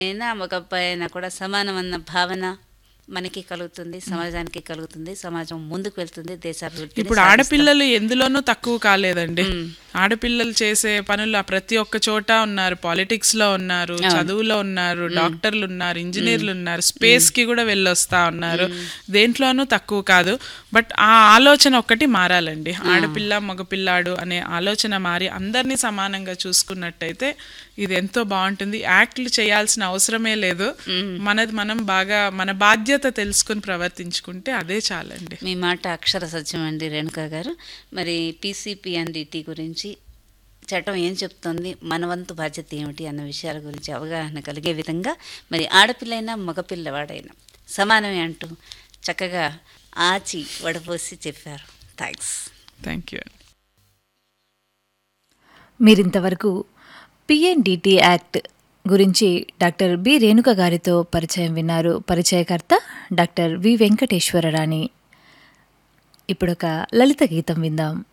అయినా ఒక అబ్బాయి అయినా కూడా సమానం అన్న భావన మనకి కలుగుతుంది సమాజానికి కలుగుతుంది సమాజం ముందుకు వెళ్తుంది దేశాభివృద్ధి ఇప్పుడు ఆడపిల్లలు ఎందులోనూ తక్కువ కాలేదండి ఆడపిల్లలు చేసే పనులు ఆ ప్రతి ఒక్క చోట ఉన్నారు పాలిటిక్స్ లో ఉన్నారు చదువులో ఉన్నారు డాక్టర్లు ఉన్నారు ఇంజనీర్లు ఉన్నారు స్పేస్ కి కూడా వెళ్ళొస్తా ఉన్నారు దేంట్లోనూ తక్కువ కాదు బట్ ఆ ఆలోచన ఒక్కటి మారాలండి ఆడపిల్ల మగపిల్లాడు అనే ఆలోచన మారి అందరినీ సమానంగా చూసుకున్నట్టయితే ఇది ఎంతో బాగుంటుంది యాక్ట్లు చేయాల్సిన అవసరమే లేదు మనది మనం బాగా మన బాధ్యత తెలుసుకుని ప్రవర్తించుకుంటే అదే చాలండి మీ మాట అక్షర సత్యం అండి రేణుకా గారు మరి పీసీపీ అండ్ ఇటీ గురించి చట్టం ఏం చెప్తోంది మన వంతు బాధ్యత ఏమిటి అన్న విషయాల గురించి అవగాహన కలిగే విధంగా మరి ఆడపిల్లైనా మగపిల్లవాడైనా సమానమే అంటూ చక్కగా ఆచి వడపోసి చెప్పారు థ్యాంక్స్ థ్యాంక్ యూ మీరింతవరకు పిఎన్డిటి యాక్ట్ గురించి డాక్టర్ బి రేణుక గారితో పరిచయం విన్నారు పరిచయకర్త డాక్టర్ వి వెంకటేశ్వరరాణి ఇప్పుడొక లలిత గీతం విందాం